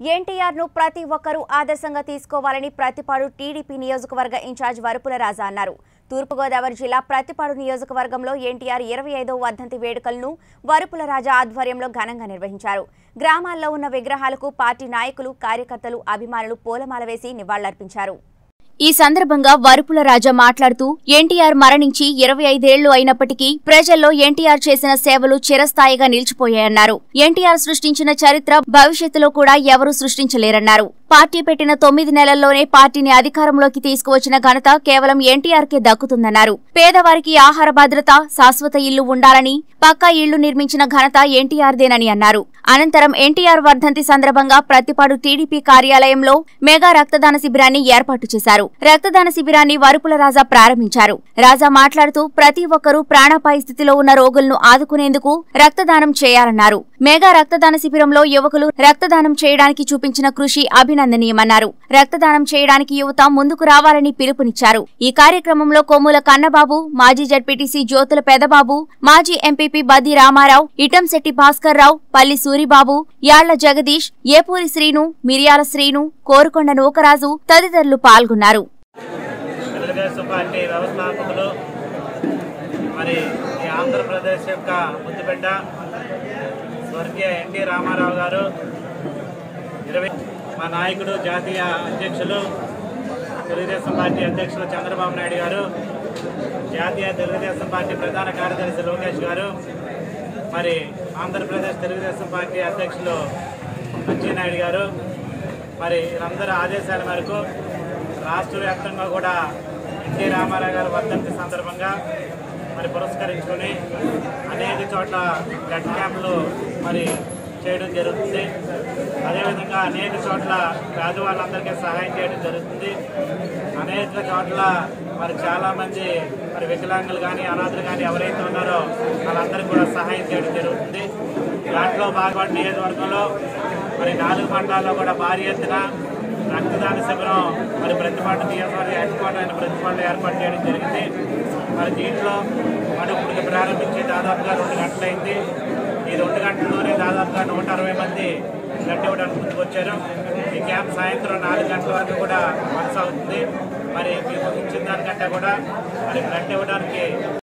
ఎన్టీఆర్ ను ప్రతి ఒక్కరూ ఆదర్శంగా తీసుకోవాలని ప్రతిపాడు టీడీపీ నియోజకవర్గ ఇన్ఛార్జ్ వరుపుల రాజా అన్నారు తూర్పుగోదావరి జిల్లా ప్రతిపాడు నియోజకవర్గంలో ఎన్టీఆర్ ఇరవై ఐదవ వర్ధంతి వేడుకలను వరుపుల రాజా ఆధ్వర్యంలో ఘనంగా నిర్వహించారు గ్రామాల్లో ఉన్న విగ్రహాలకు పార్టీ నాయకులు కార్యకర్తలు అభిమానులు పూలమాల వేసి నివాళులర్పించారు ఈ సందర్భంగా వరుపుల రాజా మాట్లాడుతూ ఎన్టీఆర్ మరణించి ఇరవై ఐదేళ్లు అయినప్పటికీ ప్రజల్లో ఎన్టీఆర్ చేసిన సేవలు చిరస్థాయిగా నిలిచిపోయాయన్నారు ఎన్టీఆర్ సృష్టించిన చరిత్ర భవిష్యత్తులో కూడా ఎవరూ సృష్టించలేరన్నారు పార్టీ పెట్టిన తొమ్మిది నెలల్లోనే పార్టీని అధికారంలోకి తీసుకువచ్చిన ఘనత కేవలం ఎన్టీఆర్ కే దక్కుతుందన్నారు పేదవారికి ఆహార భద్రత శాశ్వత ఇల్లు ఉండాలని పక్కా ఇళ్లు నిర్మించిన ఘనత ఎన్టీఆర్దేనని అన్నారు అనంతరం ఎన్టీఆర్ వర్ధంతి సందర్భంగా ప్రతిపాడు టీడీపీ కార్యాలయంలో మెగా రక్తదాన శిబిరాన్ని ఏర్పాటు చేశారు రక్తదాన శిబిరాన్ని వరుపుల రాజా ప్రారంభించారు రాజా మాట్లాడుతూ ప్రతి ఒక్కరూ ప్రాణాపాయ స్థితిలో ఉన్న రోగులను ఆదుకునేందుకు రక్తదానం చేయాలన్నారు మెగా రక్తదాన శిబిరంలో యువకులు రక్తదానం చేయడానికి చూపించిన కృషి అభినందనీయమన్నారు రక్తదానం చేయడానికి యువత ముందుకు రావాలని పిలుపునిచ్చారు ఈ కార్యక్రమంలో కొమ్ముల కన్నబాబు మాజీ జడ్పీటీసీ జ్యోతుల పెదబాబు మాజీ ఎంపీపీ బద్ది రామారావు ఇటంశెట్టి భాస్కర్ రావు పల్లి సూరిబాబు యాళ్ల జగదీష్ ఏపూరి శ్రీను మిరియాల శ్రీను కోరుకొండ నూకరాజు తదితరులు పాల్గొన్నారు తెలుగుదేశం పార్టీ వ్యవస్థాపకులు మరి ఈ ఆంధ్రప్రదేశ్ యొక్క ముద్దుబిడ్డ స్వర్గీయ ఎన్టీ రామారావు గారు ఇరవై మా నాయకుడు జాతీయ అధ్యక్షులు తెలుగుదేశం పార్టీ అధ్యక్షులు చంద్రబాబు నాయుడు గారు జాతీయ తెలుగుదేశం పార్టీ ప్రధాన కార్యదర్శి లోకేష్ గారు మరి ఆంధ్రప్రదేశ్ తెలుగుదేశం పార్టీ అధ్యక్షులు నాయుడు గారు మరి వీరందరి ఆదేశాల మేరకు రాష్ట్ర వ్యాప్తంగా కూడా ఎన్టీ రామారావు గారి వర్ధంతి సందర్భంగా మరి పురస్కరించుకొని అనేక చోట్ల బ్లడ్ క్యాంపులు మరి చేయడం జరుగుతుంది అదేవిధంగా అనేక చోట్ల పేదవాళ్ళందరికీ సహాయం చేయడం జరుగుతుంది అనేక చోట్ల మరి చాలామంది మరి వికలాంగులు కానీ అనాథులు కానీ ఎవరైతే ఉన్నారో వాళ్ళందరికీ కూడా సహాయం చేయడం జరుగుతుంది దాంట్లో భాగపడి నియోజకవర్గంలో మరి నాలుగు మండలాల్లో కూడా భారీ ఎత్తున రక్తదాన శిబిరం మరి ప్రతిపాటు నియోజకవర్గ హెడ్ క్వార్టర్ అయిన ప్రతిపాటు ఏర్పాటు చేయడం జరిగింది మరి దీంట్లో మరి ఇప్పుడు ప్రారంభించి దాదాపుగా రెండు గంటలైంది ఈ రెండు గంటల్లోనే దాదాపుగా నూట అరవై మంది బ్లడ్ ఇవ్వడానికి ముందుకు వచ్చారు ఈ క్యాంప్ సాయంత్రం నాలుగు గంటల వరకు కూడా కొనసాగుతుంది మరి మీకు ఇచ్చిన దానికంటే కూడా మరి బ్లడ్ ఇవ్వడానికి